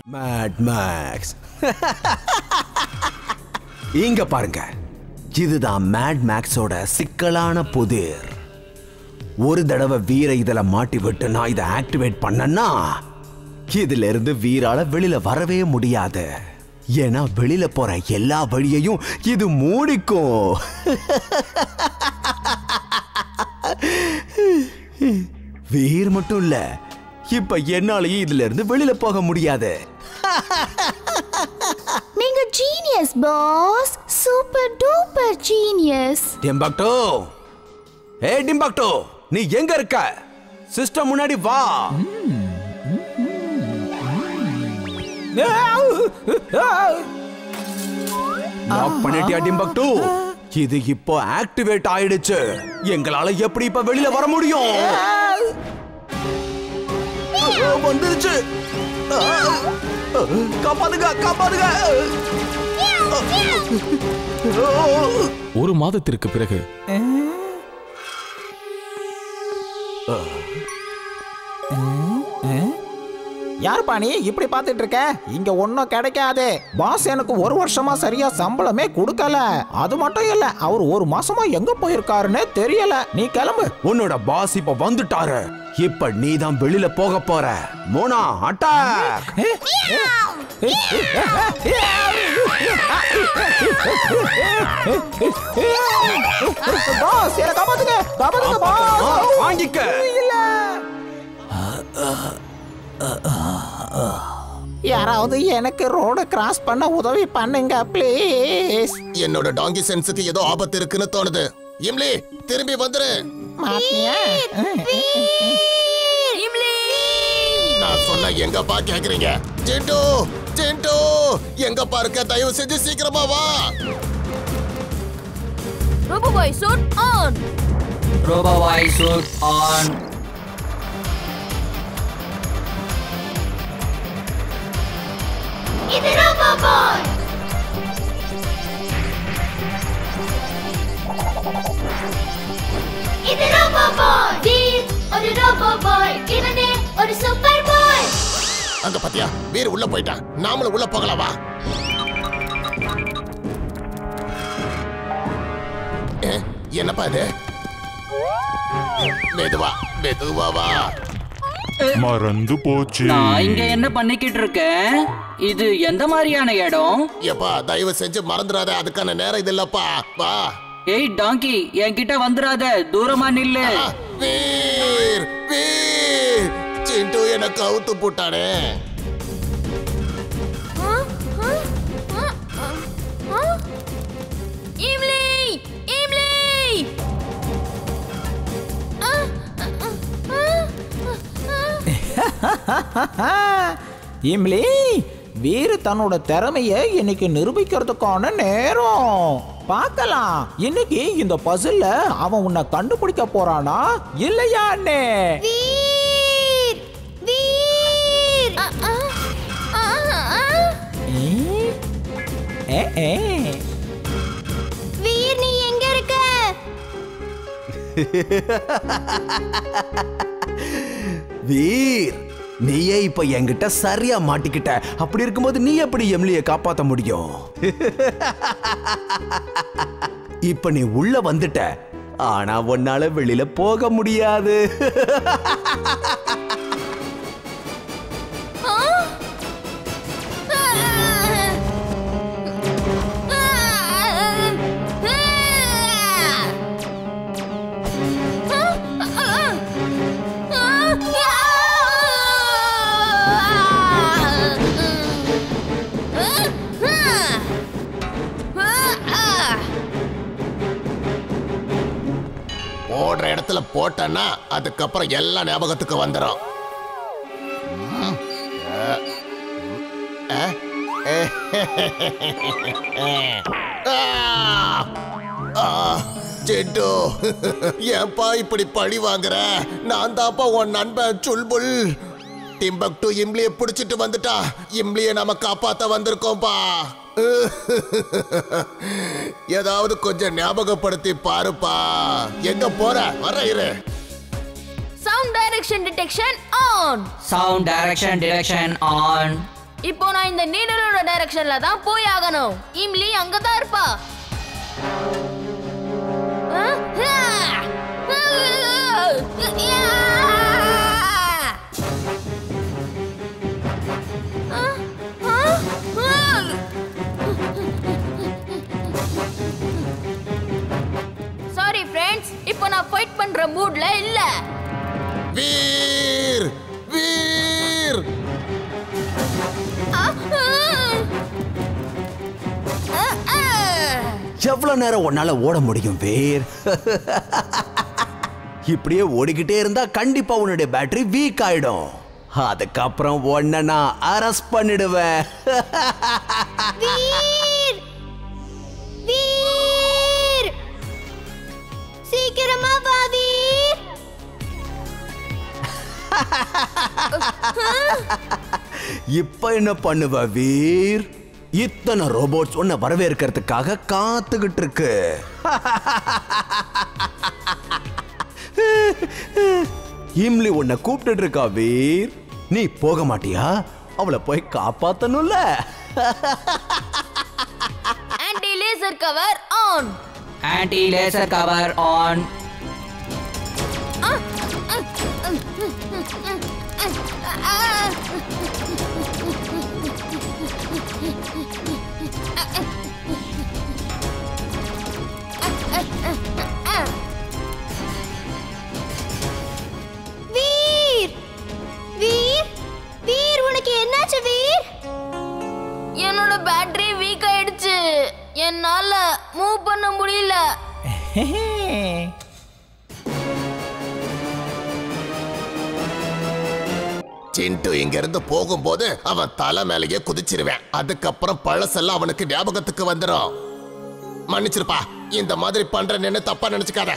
Mat maths இங்க பாருங்க இதுதான் மேட் மேக்ஸோட சிக்கலான புதிர் ஒரு தடவை வீர இதுல மாட்டி விட்டு நான் இதை ஆக்டிவேட் பண்ணேன்னா இதுல இருந்து வீரால வெளியில வரவே முடியாது ஏன்னா வெளியில போற எல்லா வழியையும் இது மூடிக்கும் வீர் மட்டும் இல்ல இப்ப என்னாலயும் இதுல இருந்து வெளியில போக முடியாது நீங்க genius boss super duper genius Timbuktu ஏ டிம்பாக்டோ நீ எங்க இருக்க சிஸ்டம் முன்னாடி வா லாக் பண்ணிட்டியா டிம்பக்டு இது இப்போ ஆக்டிவேட் ஆயிடுச்சு எங்களால எப்படி இப்ப வெளியில வர முடியும் ஆ, வந்துருச்சு ஆ, ஆ, காப்பாத்துங்க காப்பாத்துங்க ஒரு மாதத்திற்கு பிறகு யாருப்பா நீ இப்படி பார்த்துட்டு இருக்க இங்க ஒன்றும் கிடைக்காது பாஸ் எனக்கு ஒரு வருஷமா சரியா சம்பளமே கொடுக்கல அது மட்டும் இல்ல அவர் ஒரு மாசமா எங்க போயிருக்காருன்னு தெரியல நீ கிளம்பு உன்னோட பாஸ் இப்ப வந்துட்டாரு இப்ப நீ தான் வெளியில போக போற மோனா அட்டாக் பாஸ் என்ன காப்பாத்துங்க காப்பாத்துங்க பாஸ் வாங்கிக்க இல்ல யாராவது எனக்கு ரோட கிராஸ் பண்ண உதவி பண்ணுங்க ப்ளீஸ் என்னோட டாங்கி சென்ஸுக்கு ஏதோ ஆபத்து இருக்குன்னு தோணுது இம்லி திரும்பி வந்துரு மாட்டியா நான் சொன்ன எங்கப்பா கேக்குறீங்க ஜிண்டு ஜிண்டு எங்கப்பா இருக்க தயவு செஞ்சு சீக்கிரமா வா Roboboy suit on Roboboy suit on. இது ரோபோபாய் இது ரோபோபாய் வீர் ஒரு ரோபோபாய் இவனே ஒரு சூப்பர் பாய் அங்க பாத்தியா வீர் உள்ள போயிட்டான் நாமளும் உள்ள போகலாம் வா ஏ, என்னப்பா இது மெதுவா மெதுவா வா மறந்து போச்சு நான் இங்க என்ன பண்ணிக்கிட்டு இருக்கேன் இது எந்த மாதிரியான இடம் எப்பா தயவு செஞ்சு மறந்துடாத அதுக்கான நேரம் இது இல்லப்பா வா ஏய் டாங்கி என்கிட்ட வந்துடாத தூரமா நில்லு ஆ, வீர் வீர் சிண்டு எனக்கு அவுத்து போட்டானே இம்லி இம்லி இம்லி வீரு தன்னோட திறமைய இன்னைக்கு நிரூபிக்கிறதுக்கான நேரம் பார்க்கலாம் இன்னைக்கு இந்த பசில்ல அவன் உன்னை கண்டுபிடிக்க போறானா இல்லையான்னு வீர் வீர் ஏ, ஏ. வீர் நீ எங்க இருக்க வீர் நீயே இப்ப என்கிட்ட சரியா மாட்டிக்கிட்ட அப்படி இருக்கும்போது நீ எப்படி எம்லிய காப்பாத்த முடியும் இப்ப நீ உள்ள வந்துட்ட ஆனா உன்னால வெளியில போக முடியாது போடுற இடத்துல போட்டேன்னா அதுக்கப்புறம் எல்லாம் ஞாபகத்துக்கு வந்துடும் ம். அ. அ. ஆ. ஆ. ஜெட்டு ஏன்பா இப்படி பழி வாங்குற நான் தான்ப்பா உன் நண்பன் சுல்புல் டிம்பக்டு இம்லிய பிடிச்சிட்டு வந்துட்டா இம்லிய நம்ம காப்பாத்த வந்திருக்கோம்பா ஏதாவது கொஞ்சம் ஞாபகப்படுத்தி பாருப்பா எங்க போற வர இரு sound direction detection on sound direction detection on இப்போ நான் இந்த நீடலோட டைரக்ஷன்ல தான் போய் ஆகணும் இம்லி அங்க தான் இருப்பா ஆ? ஆ! யா! ஆ? ஆ? ஆ! சாரி ஃப்ரெண்ட்ஸ் இப்போ நான் ஃபைட் பண்ற மூட்ல இல்ல வீர் வீர் ஆ! ஆ! ஆ! ஆ! எவ்வளவு நேரம் உன்னால ஓட முடியும் வேர் இப்படியே ஓடிக்கிட்டே இருந்தா கண்டிப்பா உன்னுடைய பேட்டரி வீக் ஆயிடும் அதுக்கப்புறம் உன்னை நான் அரெஸ்ட் பண்ணிடுவேன் வீர் வீர் சீக்கிரமா வா வீர் இப்ப என்ன பண்ணுவ வீர் இத்தனை ரோபோட்ஸ் உன்னை வரவேற்கிறதுக்காக காத்துக்கிட்டு இருக்கு இம்லி உன்னை கூப்பிட்டுட்டு இருக்கா வீர் நீ போக மாட்டியா அவளை போய் காப்பாத்தணும்ல anti laser cover on anti laser cover on Veer Veer Veer உனக்கு என்னாச்சு வீர் என்னோட பேட்டரி வீக் ஆயிடுச்சு என்னால மூவ் பண்ண முடியல சிண்டு இங்க இருந்து போகும்போது அவன் தலை மேலேயே குதிச்சிருவேன் அதுக்கப்புறம் பழசெல்லாம் அவனுக்கு ஞாபகத்துக்கு வந்துடும் மன்னிச்சிருப்பா இந்த மாதிரி பண்றேன்னு தப்பா நினைச்சுக்காத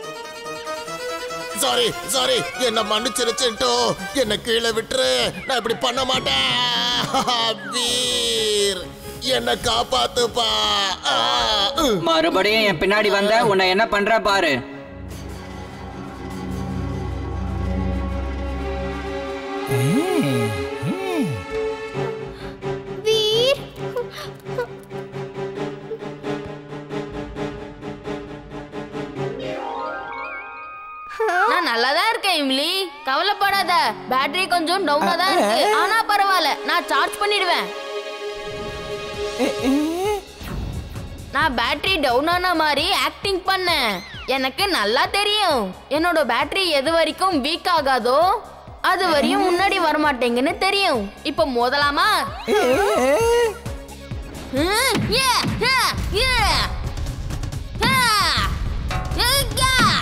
சாரி சாரி என்ன மன்னிச்சிரு சிண்டு என்ன கீழே விட்டுரு நான் இப்படி பண்ண மாட்டேன் வீர் என்ன காப்பாத்துப்பா ஆ, உ. மறுபடியும் என் பின்னாடி வந்த உன்னை என்ன பண்ற பாரு வீர் நான் நல்லா தான் இருக்கேன் இம்லி கவலைப்படாத பேட்டரி கொஞ்சம் டவுனா தான் இருக்கு ஆனா பரவாயில்ல நான் சார்ஜ் பண்ணிடுவேன் நான் பேட்டரி டவுன் ஆன மாதிரி ஆக்டிங் பண்ணேன் எனக்கு நல்லா தெரியும் என்னோட பேட்டரி எது வரைக்கும் வீக் ஆகாதோ அது வரையும் முன்னாடி வரமாட்டேங்குன்னு தெரியும் இப்போ மோதலாமா ஹம், yeah, yeah, yeah. Ha! Yeah.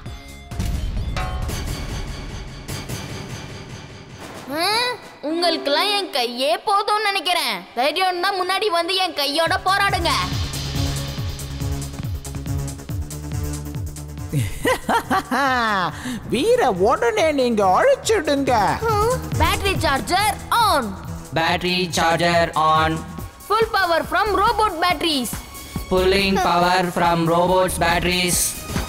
ஹம், உங்களுக்கெல்லாம் என் கையே போதும்னு நினைக்கிறேன் தைரியம் தான் முன்னாடி வந்து என் கையோட போராடுங்க வீர உடனே நீங்க அழிச்சிடுங்க battery charger on battery charger on full power from robot batteries pulling power from robots batteries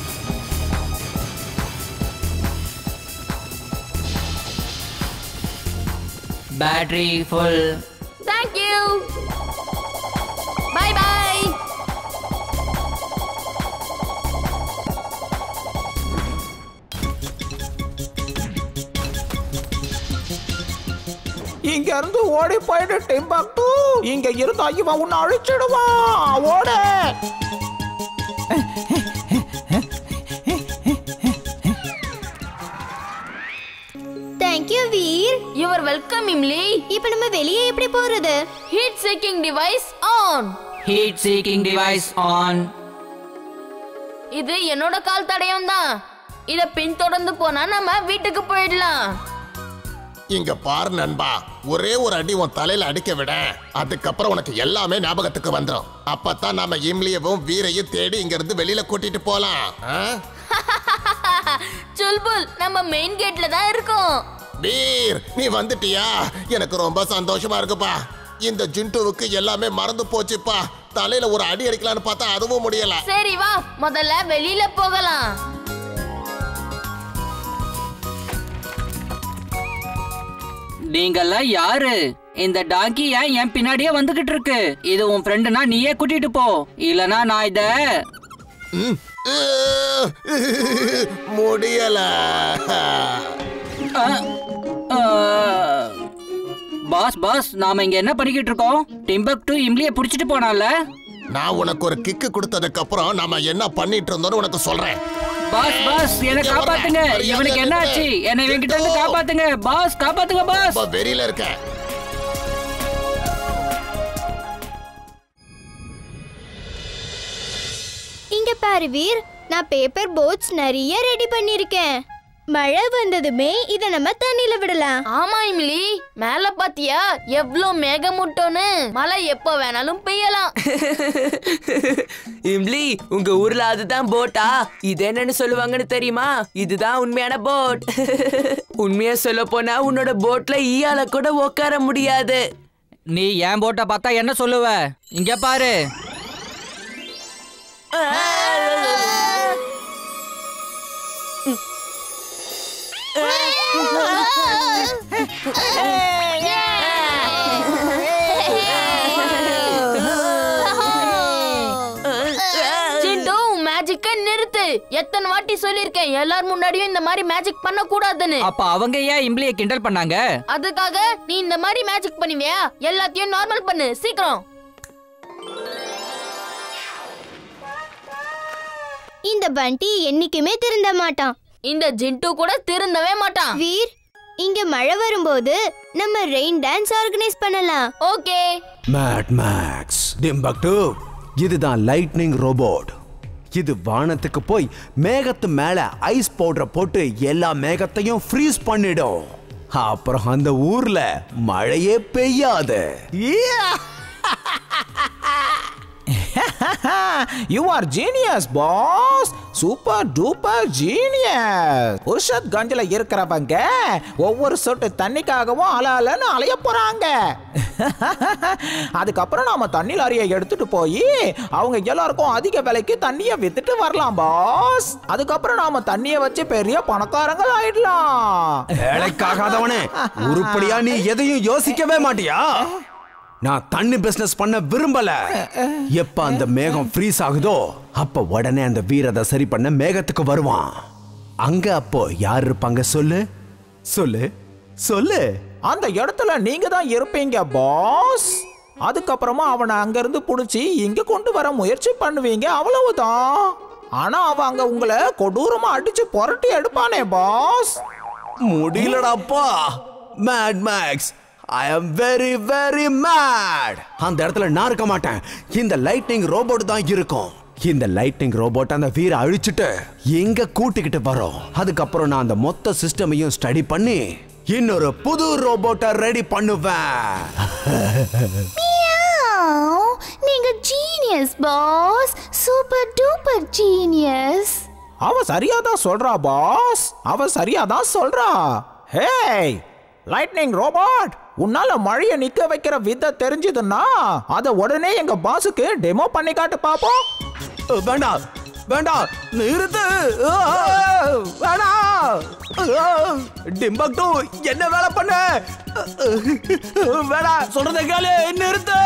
battery full thank you bye bye இங்க இருந்து ஓடி போயிடு டிம்பக்டு இங்க இருந்தா இவன் உன்னை அழிச்சிடுவான் ஓடு thank you Veer your welcome Imli இப்போ நம்ம வெளியே எப்படி போறது heat seeking device on heat seeking device on இது என்னோட கால் தடயம் தான் இத பின்தொடர்ந்து போனா நம்ம வீட்டுக்கு போயிடலாம் இங்க பாரு நண்பா ஒரே ஒரு அடி உன் தலையில அடிக்க விட அதுக்கப்புறம் உனக்கு எல்லாமே ஞாபகத்துக்கு வந்துடும் அப்பதான் நாம இம்லியவும் வீரையும் தேடி இங்க இருந்து வெளியில கூட்டிட்டு போலாம் ஆ? சுல்புல் நம்ம மெயின் கேட்ல தான் இருக்கோம் வீர் நீ வந்துட்டியா எனக்கு ரொம்ப சந்தோஷமா இருக்குப்பா இந்த ஜிண்டுவுக்கு எல்லாமே மறந்து போச்சுப்பா தலையில ஒரு அடி அடிக்கலாம்னு பார்த்தா அதுவும் முடியல சரி வா முதல்ல வெளியில போகலாம் நீங்கெல்லாம் யாரு இந்த டாங்கி ஏன் என் பின்னாடியே வந்துகிட்டு இருக்கு இது உன் ஃப்ரெண்டுனா நீயே கூட்டிட்டு போ இல்லனா நான் இத ம். முடியல அ, அ, பாஸ் பாஸ் நாம இங்க என்ன பண்ணிக்கிட்டு இருக்கோம் டிம்பக் டு இம்லிய புடிச்சிட்டு போனால நான் உனக்கு ஒரு கிக்கு கொடுத்ததுக்கு அப்புறம் நாம என்ன பண்ணிட்டு இருந்தோம்னு உனக்கு சொல்றேன் பாஸ் பாஸ் என்ன இங்க காப்பாத்துங்க வரேன். மரியாதை இவனுக்கு என்ன ஆச்சு இருக்கு. என்னை இவன்கிட்ட இருந்து காப்பாத்துங்க பாஸ் காப்பாத்துங்க பாஸ் ரொம்ப வெறியில இருக்க இங்க பாரு வீர் நான் பேப்பர் போட்ஸ் நிறைய ரெடி பண்ணிருக்கேன் மழை வந்ததுமே இத நம்ம தண்ணில விடலாம் ஆமா இமிலி மேல பாத்தியா எவ்ளோ மேகமூட்டோன்னு மழை எப்ப வேணாலும் பெய்யலாம் இம்லி உங்க ஊர்ல அதுதான் போட்டா இது என்னன்னு சொல்லுவாங்கன்னு தெரியுமா இதுதான் உண்மையான போட் உண்மையா சொல்ல போனா உன்னோட போட்ல ஈயால கூட உட்கார முடியாது நீ என் போட்ட பார்த்தா என்ன சொல்லுவ இங்க பாரு சிண்டு மேஜிக்க நிறுத்து எத்தனை வாட்டி சொல்லிருக்கேன் எல்லார் முன்னாடியும் இந்த மாதிரி மேஜிக் பண்ண கூடாதுன்னு அப்ப அவங்க ஏன் இம்லிய கிண்டல் பண்ணாங்க அதுக்காக நீ இந்த மாதிரி மேஜிக் பண்ணுவியா எல்லாத்தையும் நார்மல் பண்ணு சீக்கிரம் இந்த பண்டி என்னைக்குமே திருந்த மாட்டான் இந்த ஜிண்டு கூட திருந்தவே மாட்டான் வீர் இங்க மழை வரும்போது நம்ம ரெயின் டான்ஸ் ஆர்கனைஸ் பண்ணலாம் ஓகே மேட் மேக்ஸ் டிம்பக்டு இதுதான் லைட்னிங் ரோபோட் இது வானத்துக்கு போய் மேகத்து மேல ஐஸ் பவுடரை போட்டு எல்லா மேகத்தையும் ஃப்ரீஸ் பண்ணிடும் அப்புறம் அந்த ஊர்ல மழையே பெய்யாது you are genius boss super duper genius உஷத் கஞ்சில இருக்கிறவங்க ஒவ்வொரு சொட்டு தண்ணிக்காகவும் அல அலன்னு அலைய போறாங்க அதுக்கப்புறம் நாம தண்ணி லாரியை எடுத்துட்டு போய் அவங்க எல்லாருக்கும் அதிக விலைக்கு தண்ணியை வித்துட்டு வரலாம் பாஸ் அதுக்கப்புறம் நாம தண்ணியை வச்சு பெரிய பணக்காரங்கள் ஆயிடலாம் வேலைக்காகாதவனே உருப்படியா நீ எதையும் யோசிக்கவே மாட்டியா நான் தண்ணி பிசினஸ் பண்ண விரும்பல எப்ப அந்த மேகம் ஃப்ரீஸ் ஆகுதோ அப்ப உடனே அந்த வீரதை சரி பண்ண மேகத்துக்கு வருவான் அங்க அப்போ யார் இருப்பாங்க சொல்லு சொல்லு சொல்லு அந்த இடத்துல நீங்க தான் இருப்பீங்க பாஸ் அதுக்கப்புறமா அவனை அங்கிருந்து புடிச்சு இங்க கொண்டு வர முயற்சி பண்ணுவீங்க அவ்வளவுதான் ஆனா அவன் அங்க உங்களை கொடூரமா அடிச்சு புரட்டி எடுப்பானே பாஸ் முடியலடாப்பா mad max I am very very mad அந்த இடத்துல நான் இருக்க மாட்டேன் இந்த லைட்னிங் ரோபோட் தான் இருக்கும் இந்த லைட்னிங் ரோபோட் அந்த வீரை அழிச்சிட்டு எங்க கூட்டிக்கிட்டு வரோம் அதுக்கப்புறம் நான் அந்த மொத்த சிஸ்டமையும் ஸ்டடி பண்ணி இன்னொரு புது ரோபோட்டை ரெடி பண்ணுவேன் நீங்க genius boss super duper genius அவ சரியா தான் சொல்றா பாஸ் அவ சரியா தான் சொல்றா ஹேய் லைட்னிங் ரோபோட் உன்னால மழைய நிக்க வைக்கிற வித்தை தெரிஞ்சதுன்னா அத உடனே எங்க பாஸுக்கு டெமோ பண்ணி காட்டு பாப்போம் அஹ், வேண்டாம் வேண்டாம் நிறுத்து அஹ், வேண்டாம் அஹ், டிம்பக்டு என்ன வேலை பண்ண அஹ், வேண்டாம் சொல்றத கேளு நிறுத்து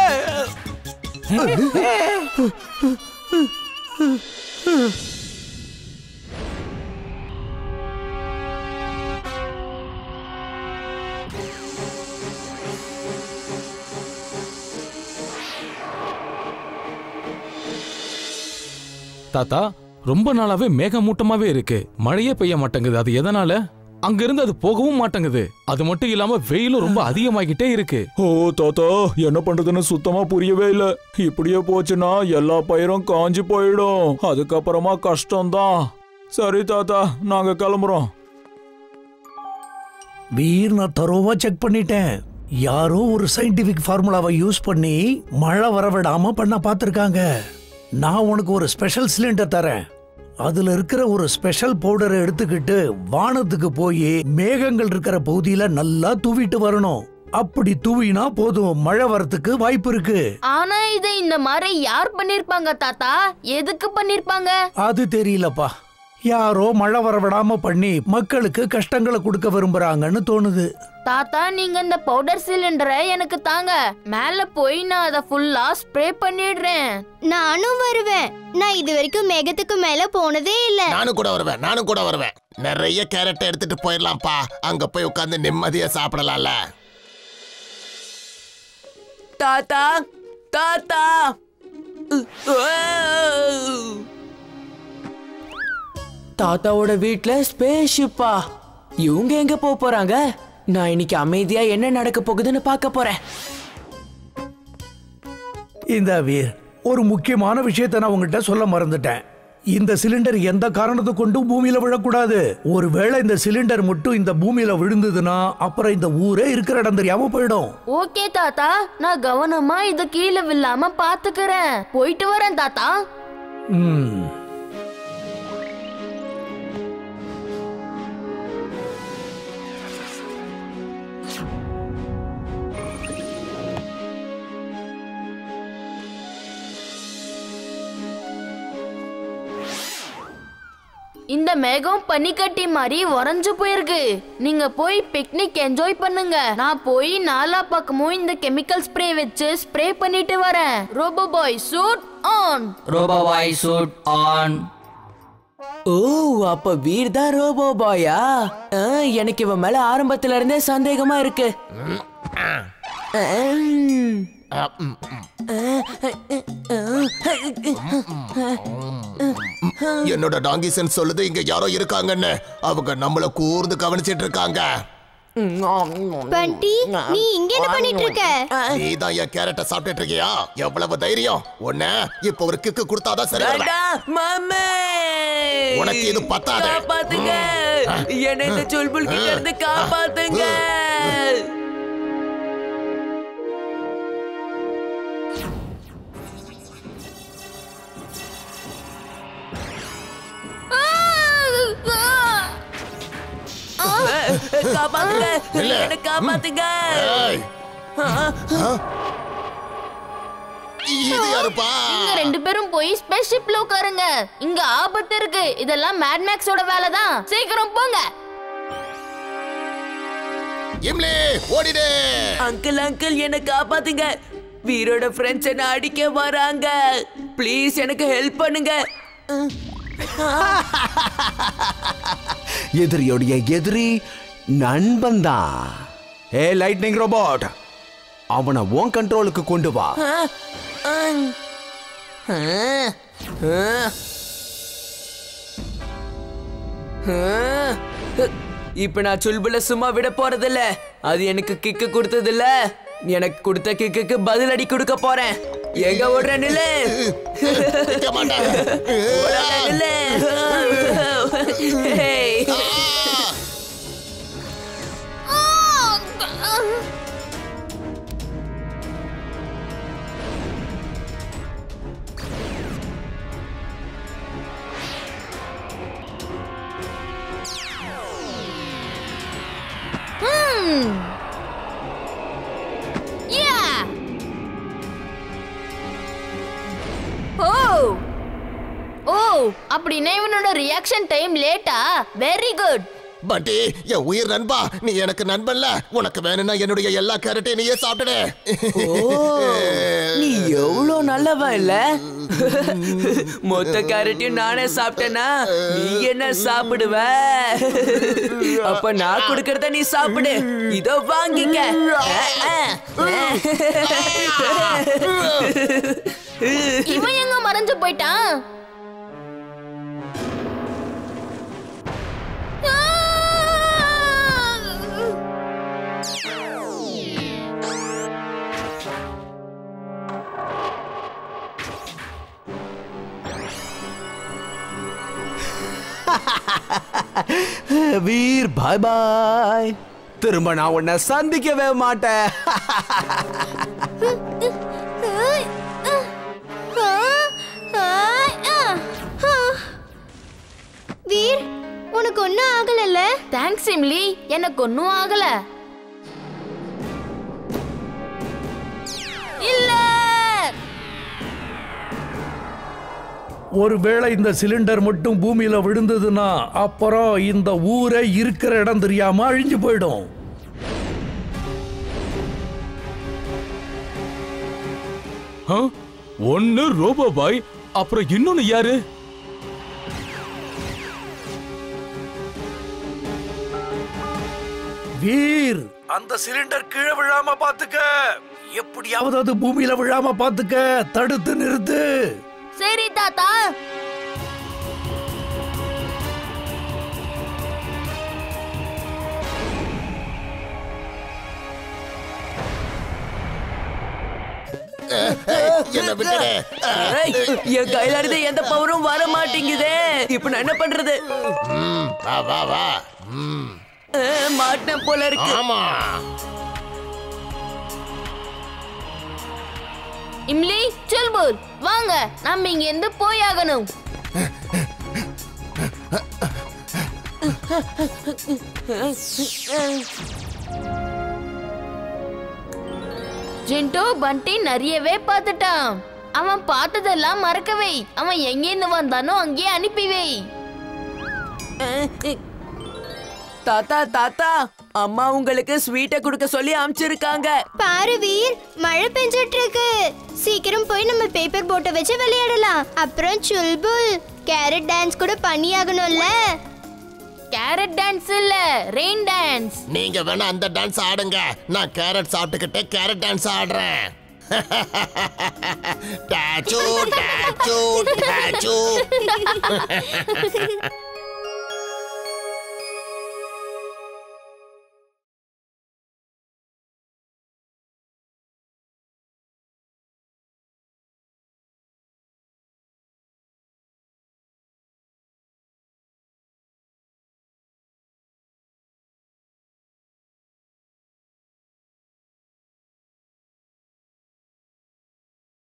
தாத்தா ரொம்ப நாளாவே மேகமூட்டமாவே இருக்கு மழையே பெய்ய மாட்டேங்குது அது எதனால அங்க இருந்து அது போகவும் மாட்டேங்குது அது மட்டும் இல்லாம வெயிலும் ரொம்ப அதிகமாகிட்டே இருக்கு ஓ தாத்தா என்ன பண்றதுன்னு சுத்தமா புரியவே இல்ல இப்படியே போச்சுன்னா எல்லா பயிரும் காஞ்சு போயிடும் அதுக்கப்புறமா கஷ்டம்தான் சரி தாத்தா நாங்க கிளம்புறோம் வீர் நான் தரோவா செக் பண்ணிட்டேன் யாரோ ஒரு சயின்டிபிக் ஃபார்முலாவை யூஸ் பண்ணி மழை வரவிடாம பண்ண பார்த்துருக்காங்க நான் உனக்கு ஒரு ஸ்பெஷல் சிலிண்டர் தரேன் அதுல இருக்கிற ஒரு ஸ்பெஷல் பவுடரை எடுத்துக்கிட்டு வானத்துக்கு போய் மேகங்கள் இருக்கிற பகுதியில நல்லா தூவிட்டு வரணும் அப்படி தூவினா போதும் மழை வரத்துக்கு வாய்ப்பு இருக்கு ஆனா இதை இந்த மாதிரி யார் பண்ணிருப்பாங்க தாத்தா எதுக்கு பண்ணிருப்பாங்க அது தெரியலப்பா யாரோ மழை வர விடாம பண்ணி மக்களுக்கு கஷ்டங்களை கொடுக்க விரும்புறாங்கன்னு தோணுது தாத்தா நீங்க இந்த பவுடர் சிலிண்டரை எனக்கு தாங்க மேல போய் நான் அதை ஃபுல்லா ஸ்ப்ரே பண்ணிடுறேன் நானும் வருவேன் நான் இது வரைக்கும் மேகத்துக்கு மேல போனதே இல்ல நானும் கூட வருவேன் நானும் கூட வருவேன் நிறைய கேரட் எடுத்துட்டு போயிடலாம்ப்பா அங்க போய் உட்கார்ந்து நிம்மதியா சாப்பிடலாம்ல தாத்தா தாத்தா தாத்தாவோட வீட்ல ஸ்பேஸ் ஷிப்பா இவங்க எங்க போக போறாங்க நான் இன்னைக்கு அமைதியா என்ன நடக்க போகுதுன்னு பார்க்க போறேன் இந்த வீர் ஒரு முக்கியமான விஷயத்தை நான் உங்ககிட்ட சொல்ல மறந்துட்டேன் இந்த சிலிண்டர் எந்த காரணத்தை கொண்டும் பூமியில விழக்கூடாது ஒருவேளை இந்த சிலிண்டர் மட்டும் இந்த பூமியில விழுந்ததுன்னா அப்புறம் இந்த ஊரே இருக்கிற இடம் தெரியாம போயிடும் ஓகே தாத்தா நான் கவனமா இது கீழே விழாம பாத்துக்கிறேன் போயிட்டு வரேன் தாத்தா ம். இந்த மேகம் பனிக்கட்டி மாதிரி உறைஞ்சு போயிருக்கு நீங்க போய் பிக்னிக் என்ஜாய் பண்ணுங்க நான் போய் நாலா பக்கமும் இந்த கெமிக்கல் ஸ்ப்ரே வச்சு ஸ்ப்ரே பண்ணிட்டு வரேன் robo boy suit on Roboboy suit on ஓ அப்ப வீர் தான் ரோபோ பாயா ஆ, எனக்கு இவன் மேல ஆரம்பத்துல இருந்தே சந்தேகமா இருக்கு ம். என்னோட டாங்கிசன் சொல்லுது இங்க யாரோ இருக்காங்கன்னு அவங்க நம்மள கூர்ந்து கவனிச்சிட்டு இருக்காங்க பண்டி நீ இங்க என்ன பண்ணிட்டு இருக்க நீ தான் என் கேரட்டை சாப்பிட்டுட்டு இருக்கியா எவ்வளவு தைரியம் உன்ன இப்ப ஒரு கிக்கு கொடுத்தாதான் சரி வருவேன். வேண்டாம், மாமே உனக்கு இது பத்தாது. காப்பாத்துங்க என்னை இந்த சொல்புல் கிட்ட இருந்து காப்பாத்துங்க காப்பாத்துங்க இல்ல. என்னை காப்பாத்துங்க ஏய், இது யாருப்பா நீங்க ரெண்டு பேரும் போய் ஸ்பேஸ் ஷிப்ல உட்காருங்க இங்க ஆபத்து இருக்கு இதெல்லாம் மேட் மேக்ஸோட வேலை தான் சீக்கிரம் போங்க இம்லி ஓடிடு அங்கிள் அங்கிள் என்ன காப்பாத்துங்க வீரோட ஃப்ரெண்ட்ஸ் என்ன அடிக்க வராங்க ப்ளீஸ் எனக்கு ஹெல்ப் பண்ணுங்க எதிரியோடைய எதிரி நண்பன் தான் ஏ லைட்னிங் ரோபோட் அவனை உன் கண்ட்ரோலுக்கு கொண்டு வா ஆ, ஆங். ஆ, ஆ. ஆ. இப்ப நான் சுல்புல சும்மா விட போறதில்ல அது எனக்கு கிக்கு கொடுத்ததில்ல எனக்கு கொடுத்த கிக்குக்கு பதிலடி கொடுக்க போறேன் எங்க ஓடுற நில்லு நிக்க மாட்டேன். ஓடாத நில்லு ஹேய். Yeah! ஓ ஓ அப்படின்னா இவனோட ரியாக்ஷன் டைம் லேட்டா வெரி குட் பண்டி என் உயிர் நண்பா நீ எனக்கு நண்பன்ல உனக்கு வேணும்னா என்னுடைய எல்லா கேரட்டையும் நீயே சாப்பிட்டுடு நீ எவ்வளவு நல்லவன் இல்ல மொத்த கேரட்டையும் நானே சாப்பிட்டேனா நீ என்ன சாப்பிடுவ அப்ப நான் கொடுக்கறத நீ சாப்பிடு இதோ வாங்கிக்க இவன் எங்க மறைஞ்சு போயிட்டான் வீர் பாய் பாய் திரும்ப நான் உன்னை சந்திக்கவே மாட்டேன் வீர் உனக்கு ஒன்னும் ஆகலல்ல தேங்க்ஸ் இம்லி எனக்கு ஒன்னும் ஆகல இல்ல ஒருவேளை இந்த சிலிண்டர் மட்டும் பூமியில விழுந்ததுன்னா அப்புறம் இந்த ஊரே இருக்கிற இடம் தெரியாம அழிஞ்சு போயிடும் ஆ? ஒன்னு ரோபோ பாய் அப்புறம் இன்னொன்னு யாரு வீர் அந்த சிலிண்டர் கீழே விழாம பாத்துக்க எப்படியாவது அது பூமியில விழாம பாத்துக்க தடுத்து நிறுத்து சரி தாத்தா என்ன விட்டுடு ஏய், என் கையில இருந்து எந்த பவரும் வர மாட்டேங்குதே இப்ப நான் என்ன பண்றது ம், வா வா வா ம், அஹ், மாட்டினேன் போல இருக்கு ஆமா இம்லி சுல்புல் வாங்க நம்ம இங்க இருந்து போயாகணும் ஜின்டோ பண்டி நிறையவே பார்த்துட்டான் அவன் பார்த்ததெல்லாம் மறக்கவை அவன் எங்கேருந்து வந்தானோ அங்கேயே அனுப்பி வை தாத்தா தாத்தா அம்மா உங்களுக்கு ஸ்வீட்டை கொடுக்க சொல்லி அனுப்பிச்சிருக்காங்க பாரு வீர் மழை பெஞ்சிட்டு இருக்கு சீக்கிரம் போய் நம்ம பேப்பர் போட்டை வச்சு விளையாடலாம் அப்புறம் சுல்புல் கேரட் டான்ஸ் கூட பண்ணியாகணும்ல கேரட் டான்ஸ் இல்ல ரெயின் டான்ஸ் நீங்க வேணா அந்த டான்ஸ் ஆடுங்க நான் கேரட் சாப்பிட்டுக்கிட்டே கேரட் டான்ஸ் ஆடுறேன் டாச்சு டாச்சு டாச்சு